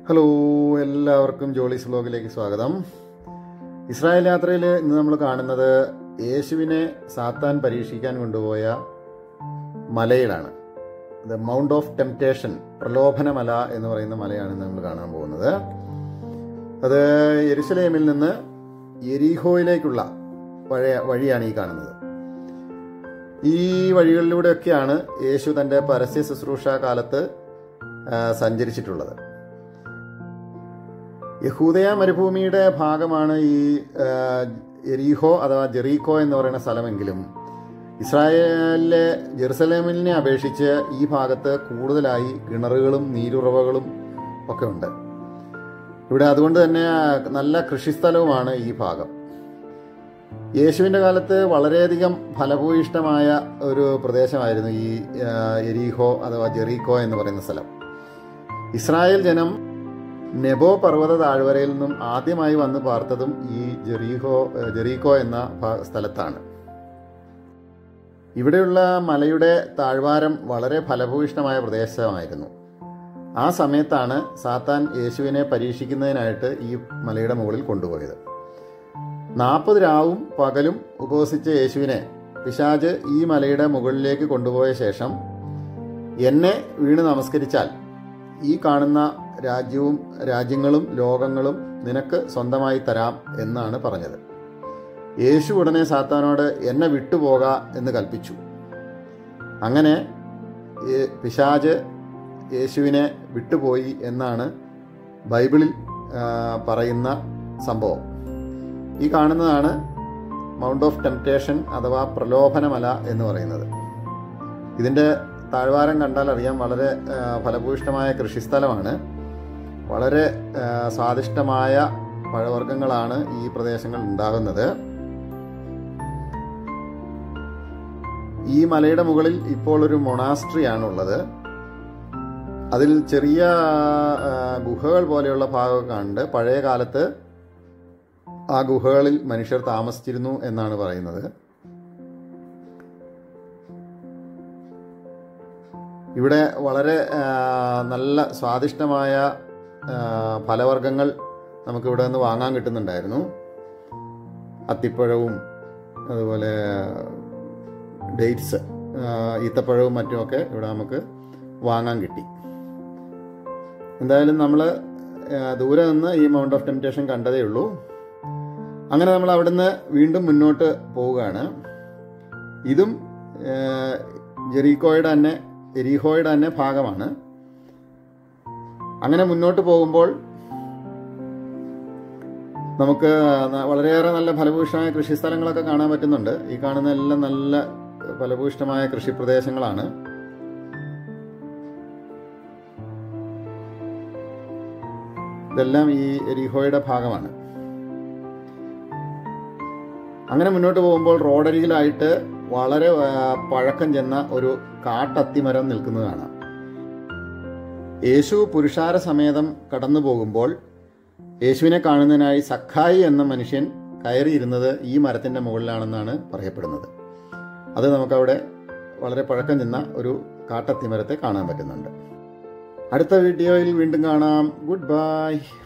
hello എല്ലാവർക്കും ജോളീസ് വ്ലോഗിലേക്ക് സ്വാഗതം Israel യാത്രയിൽ ഇന്ന് നമ്മൾ കാണുന്നത് യേശുവിനെ സാത്താൻ പരീക്ഷിക്കാൻ കൊണ്ടുപോയ മലയിലാണ് ദ മൗണ്ട് ഓഫ് ടെംപ്റ്റേഷൻ പ്രലോഭന മല എന്ന് പറയുന്ന മലയാണ് ഇന്ന് നമ്മൾ കാണാൻ പോകുന്നത് അത് യെരുസലേമിൽ നിന്ന് എരീഹോയിലേക്കുള്ള പഴയ വഴിയാണ് ഈ കാണുന്നത് ഈ വഴികളിലൂടെയൊക്കെയാണ് യേശു തൻ്റെ പരസ്യ ശുശ്രൂഷ കാലത്ത് ആ, സഞ്ചരിച്ചിട്ടുള്ളത് യഹൂദയ മരുഭൂമിയുടെ ഭാഗമാണ് ഈ ആ, എരീഹോ അഥവാ ജെറീക്കോ എന്ന് പറയുന്ന സ്ഥലമെങ്കിലും ഇസ്രായേലിലെ ജെറുസലേമിനെ അപേക്ഷിച്ച് ഈ ഭാഗത്ത് കൂടുതലായി കിണറുകളും നീരുറവകളും ഒക്കെ ഉണ്ട് ഇവിടെ അതുകൊണ്ട് തന്നെ നല്ല കൃഷിസ്ഥലവുമാണ് ഈ ഭാഗം യേശുവിൻ്റെ കാലത്ത് വളരെയധികം ഫലഭൂയിഷ്ടമായ ഒരു പ്രദേശമായിരുന്നു ഈ ആ, എരീഹോ അഥവാ ജെറീക്കോ എന്ന് പറയുന്ന സ്ഥലം ഇസ്രായേൽ ജനം നെബോ പർവ്വത താഴ്വരയിൽ നിന്നും ആദ്യമായി വന്ന് പാർത്തതും ഈ ജെറീഹോ ജെറീക്കോ എന്ന ഭ- സ്ഥലത്താണ് ഇവിടെയുള്ള മലയുടെ താഴ്വാരം വളരെ ഫലഭൂയിഷ്ടമായ പ്രദേശമായിരുന്നു ആ സമയത്താണ് സാത്താൻ യേശുവിനെ പരീക്ഷിക്കുന്നതിനായിട്ട് ഈ മലയുടെ മുകളിൽ കൊണ്ടുപോയത് നാൽപ്പത് രാവും പകലും ഉപവസിച്ച യേശുവിനെ പിശാജ് ഈ മലയുടെ മുകളിലേക്ക് കൊണ്ടുപോയ ശേഷം എന്നെ വീണ് നമസ്കരിച്ചാൽ ഈ കാണുന്ന രാജ്യവും രാജ്യങ്ങളും ലോകങ്ങളും നിനക്ക് സ്വന്തമായി തരാം എന്നാണ് പറഞ്ഞത് യേശു ഉടനെ സാത്താനോട് എന്നെ വിട്ടുപോക എന്ന് കൽപ്പിച്ചു അങ്ങനെ ഏ- പിശാജ് യേശുവിനെ വിട്ടുപോയി എന്നാണ് ബൈബിളിൽ ആ, പറയുന്ന സംഭവം ഈ കാണുന്നതാണ് മൗണ്ട് ഓഫ് ടെംപ്റ്റേഷൻ അഥവാ പ്രലോഭനമല എന്ന് പറയുന്നത് ഇതിൻ്റെ താഴ്വാരം കണ്ടാൽ അറിയാം വളരെ ആ, ഫലഭൂയിഷ്ടമായ കൃഷിസ്ഥലമാണ് വളരെ ആ, സ്വാദിഷ്ടമായ പഴവർഗ്ഗങ്ങളാണ് ഈ പ്രദേശങ്ങളിൽ ഉണ്ടാകുന്നത് ഈ മലയുടെ മുകളിൽ ഇപ്പോൾ ഒരു മൊണാസ്ട്രി ആണുള്ളത് അതിൽ ചെറിയ ആ, ഗുഹകൾ പോലെയുള്ള ഭാഗമൊക്കെ കാണുന്നുണ്ട് പഴയ കാലത്ത് ആ ഗുഹകളിൽ മനുഷ്യർ താമസിച്ചിരുന്നു എന്നാണ് പറയുന്നത് ഇവിടെ വളരെ ആ, നല്ല സ്വാദിഷ്ടമായ ആ, ഫലവർഗ്ഗങ്ങൾ നമുക്കിവിടെ നിന്ന് വാങ്ങാൻ കിട്ടുന്നുണ്ടായിരുന്നു അത്തിപ്പഴവും അതുപോലെ ഡേറ്റ്സ് ഈത്തപ്പഴവും മറ്റുമൊക്കെ ഇവിടെ നമുക്ക് വാങ്ങാൻ കിട്ടി എന്തായാലും നമ്മൾ ദൂരെ നിന്ന് ഈ മൗണ്ട് ഓഫ് ടെംപ്റ്റേഷൻ കണ്ടതേ ഉള്ളൂ അങ്ങനെ നമ്മൾ അവിടുന്ന് വീണ്ടും മുന്നോട്ട് പോവുകയാണ് ഇതും ആ, ജെറീക്കോയുടെ തന്നെ എരീഹോയുടെ തന്നെ ഭാഗമാണ് അങ്ങനെ മുന്നോട്ട് പോകുമ്പോൾ നമുക്ക് ന- വളരെയേറെ നല്ല ഫലഭൂയിഷ്ടമായ കൃഷിസ്ഥലങ്ങളൊക്കെ കാണാൻ പറ്റുന്നുണ്ട് ഈ കാണുന്ന എല്ലാം നല്ല ഫലഭൂയിഷ്ടമായ കൃഷിപ്രദേശങ്ങളാണ് ഇതെല്ലാം ഈ എരിഹോയുടെ ഭാഗമാണ് അങ്ങനെ മുന്നോട്ട് പോകുമ്പോൾ റോഡരികിലായിട്ട് വളരെ ആ, പഴക്കം ചെന്ന ഒരു കാട്ടത്തിമരം നിൽക്കുന്നത് കാണാം യേശു പുരുഷാര സമേതം കടന്നു പോകുമ്പോൾ യേശുവിനെ കാണുന്നതിനായി സഖായി എന്ന മനുഷ്യൻ കയറിയിരുന്നത് ഈ മരത്തിൻ്റെ മുകളിലാണെന്നാണ് പറയപ്പെടുന്നത് അത് നമുക്കവിടെ വളരെ പഴക്കം ചെന്ന ഒരു കാട്ടത്തിമരത്തെ കാണാൻ പറ്റുന്നുണ്ട് അടുത്ത വീഡിയോയിൽ വീണ്ടും കാണാം ഗുഡ് ബൈ